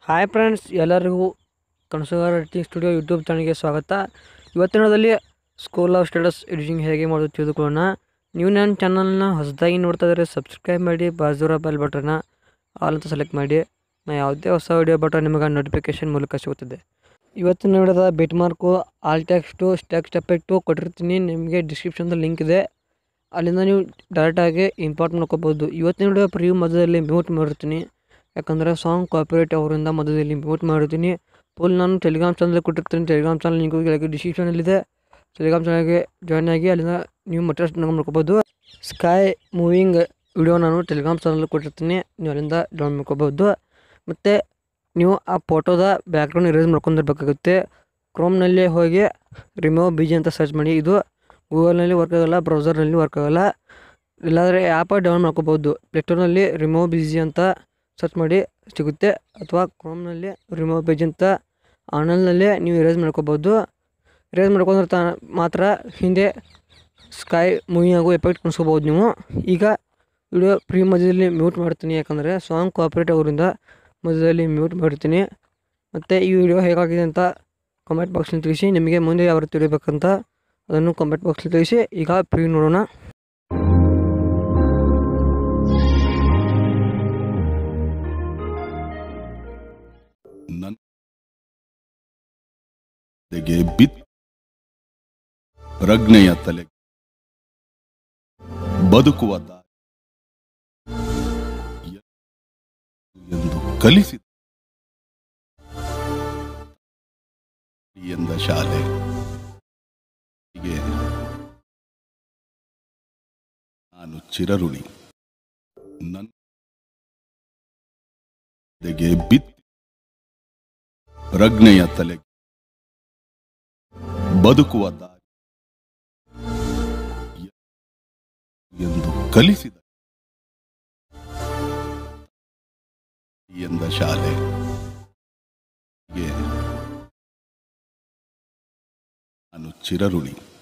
hi friends ಎಲ್ಲರಿಗೂ ಕನಸುಗಾರ editing studio YouTube ಚಾನಲ್ಗೆ ಸ್ವಾಗತ ಇವತ್ತಿನ ದಿನದಲ್ಲಿ ಸ್ಕೂಲ್ ಆಫ್ ಸ್ಟೇಟಸ್ ಎಡಿಟಿಂಗ್ ಹೇಗೆ ಮಾಡೋದು ತಿಳಿದುಕೊಳ್ಳೋಣ ನೀವು ನನ್ನ ಚಾನಲ್ನ ಹೊಸದಾಗಿ ನೋಡ್ತಾ ಇದ್ದರೆ ಸಬ್ಸ್ಕ್ರೈಬ್ ಮಾಡಿ ಬಾಜೂರ ಬೆಲ್ ಬಟನ್ನ ಆಲ್ ಅಂತ ಸೆಲೆಕ್ಟ್ ಮಾಡಿ ನಾ ಯಾವುದೇ ಹೊಸ ವಿಡಿಯೋ ಬಟನ್ ನಿಮಗೆ ನೋಟಿಫಿಕೇಷನ್ ಮೂಲಕ ಸಿಗುತ್ತದೆ ಇವತ್ತಿನ ವಿಡಿಯೋದ bit mark all text stacks effect ಕೊಟ್ಟಿರ್ತೀನಿ ನಿಮಗೆ ಡಿಸ್ಕ್ರಿಪ್ಷನ್ದಲ್ಲಿ ಲಿಂಕ್ ಇದೆ ಅಲ್ಲಿಂದ ನೀವು ಡೈರೆಕ್ಟಾಗಿ ಇಂಪೋರ್ಟ್ ಮಾಡ್ಕೋಬೋದು ಇವತ್ತಿನ ವಿಡಿಯೋ ಪ್ರಿವ್ಯೂ ಮಧ್ಯದಲ್ಲಿ ಮ್ಯೂಟ್ ಮಾಡಿರ್ತೀನಿ ಯಾಕಂದರೆ ಸಾಂಗ್ ಕಾಪಿರೈಟ್ ಅವರಿಂದ ಮಧ್ಯದಲ್ಲಿ ಮ್ಯೂಟ್ ಮಾಡಿರ್ತೀನಿ ಫುಲ್ ನಾನು ಟೆಲಿಗ್ರಾಮ್ ಚಾನಲ್ ಕೊಟ್ಟಿರ್ತೀನಿ ಟೆಲಿಗ್ರಾಮ್ ಚಾನಲ್ ಲಿಂಕ್ ಕೆಳಗೆ ಡಿಸ್ಕ್ರಿಪ್ಷನಲ್ಲಿದೆ ಟೆಲಿಗ್ರಾಮ್ ಚಾನಲ್ಗೆ ಜಾಯ್ನ್ ಆಗಿ ಅಲ್ಲಿಂದ ನೀವು ಮತ್ತೆ ಮಾಡ್ಕೋಬೋದು ಸ್ಕೈ ಮೂವಿಂಗ್ ವಿಡಿಯೋ ನಾನು ಟೆಲಿಗ್ರಾಮ್ ಚಾನಲ್ ಕೊಟ್ಟಿರ್ತೀನಿ ನೀವು ಅಲ್ಲಿಂದ ಡೌನ್ ಮಾಡ್ಕೋಬೋದು ಮತ್ತು ನೀವು ಆ ಫೋಟೋದ ಬ್ಯಾಕ್ಗ್ರೌಂಡ್ ಇರೇಸ್ ಮಾಡ್ಕೊಂಡಿರ್ಬೇಕಾಗುತ್ತೆ ಕ್ರೋಮ್ನಲ್ಲಿ ಹೋಗಿ ರಿಮೂವ್ ಬಿ ಜಿ ಅಂತ ಸರ್ಚ್ ಮಾಡಿ ಇದು ಗೂಗಲ್ನಲ್ಲಿ ವರ್ಕ್ ಆಗೋಲ್ಲ ಬ್ರೌಸರ್ನಲ್ಲಿ ವರ್ಕ್ ಆಗೋಲ್ಲ ಇಲ್ಲಾಂದರೆ ಆ್ಯಪ ಡೌನ್ ಮಾಡ್ಕೋಬೋದು ಪ್ಲೇಸ್ಟೋರ್ನಲ್ಲಿ ರಿಮೂವ್ ಬಿಜಿ ಅಂತ ಸರ್ಚ್ ಮಾಡಿ ಸಿಗುತ್ತೆ ಅಥವಾ ಕ್ರೋಮ್ನಲ್ಲಿ ರಿಮೂವ್ ಪೇಜ್ ಅಂತ ಆನಲ್ನಲ್ಲೇ ನೀವು ಇರೇಸ್ ಮಾಡ್ಕೋಬೋದು ಇರೇಸ್ ಮಾಡ್ಕೊಂಡ್ರೆ ತಾ ಮಾತ್ರ ಹಿಂದೆ ಸ್ಕೈ ಮೂವಿ ಆಗೋ ಎಫೆಕ್ಟ್ ಕಾಣಿಸ್ಕೋಬೋದು ನೀವು ಈಗ ವಿಡಿಯೋ ಪ್ರೀ ಮಧ್ಯದಲ್ಲಿ ಮ್ಯೂಟ್ ಮಾಡ್ತೀನಿ ಯಾಕಂದರೆ ಸಾಂಗ್ ಕಾಪ್ರೇಟ್ ಅವರಿಂದ ಮಧ್ಯದಲ್ಲಿ ಮ್ಯೂಟ್ ಮಾಡ್ತೀನಿ ಮತ್ತು ಈ ವಿಡಿಯೋ ಹೇಗಾಗಿದೆ ಅಂತ ಕಮೆಂಟ್ ಬಾಕ್ಸಲ್ಲಿ ತಿಳಿಸಿ ನಿಮಗೆ ಮುಂದೆ ಯಾವ ರೀತಿ ತಿಳಿಬೇಕಂತ ಅದನ್ನು ಕಮೆಂಟ್ ಬಾಕ್ಸಲ್ಲಿ ತಿಳಿಸಿ ಈಗ ಪ್ರೀ ನೋಡೋಣ ನನ್ನ ಬಿತ್ ಪ್ರಜ್ಞೆಯ ತಲೆ ಬದುಕುವ ದಾರಿ ಎಂದು ಕಲಿಸಿದ ಎಂದ ಶಾಲೆ ಹೀಗೆ ನಾನು ಚಿರಋಣಿ ನನ್ನ ಬಿತ್ ಪ್ರಜ್ಞೆಯ ತಲೆ ಬದುಕುವ ದಾರಿ ಎಂದು ಕಲಿಸಿದ ಎಂದ ಶಾಲೆ ಹೀಗೆ ನಾನು ಚಿರಋಣಿ